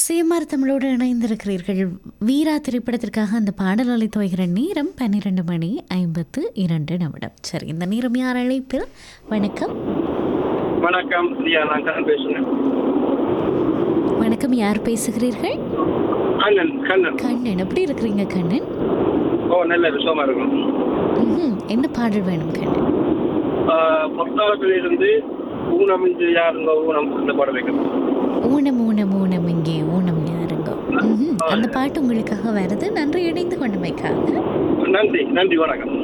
CMR தமிழோடு இணைந்திருக்கிறீர்கள் வீரா திரைப்படத்திற்காக அந்த பாடல் அளித்து வைக்கிற நேரம் பன்னிரெண்டு மணி ஐம்பத்து இரண்டு நிமிடம் சரி இந்த நேரம் யார் அழைப்பில் வணக்கம் வணக்கம் ஐயா நான் கண்ணன் பேசுறேன் வணக்கம் யார் பேசுகிறீர்கள் கண்ணன் கண்ணன் கண்ணன் எப்படி இருக்கிறீங்க கண்ணன் ஓ நல்ல விஷயமா இருக்கும் ம்ஹும். என்ன பாடல் வேணும் கண்ணன் பொத்தாளத்தில் இருந்து ஊனம் இன்று யாருங்க ஊனம் இந்த பாடம் வைக்கணும் ஊனம் ஊனம் ஊனம் இங்கே ஊனம் யாருங்கோ ம்ஹும். அந்த பாட்டு உங்களுக்காக வருது நன்றி இணைந்து கொண்டமைக்காக நன்றி நன்றி வணக்கம்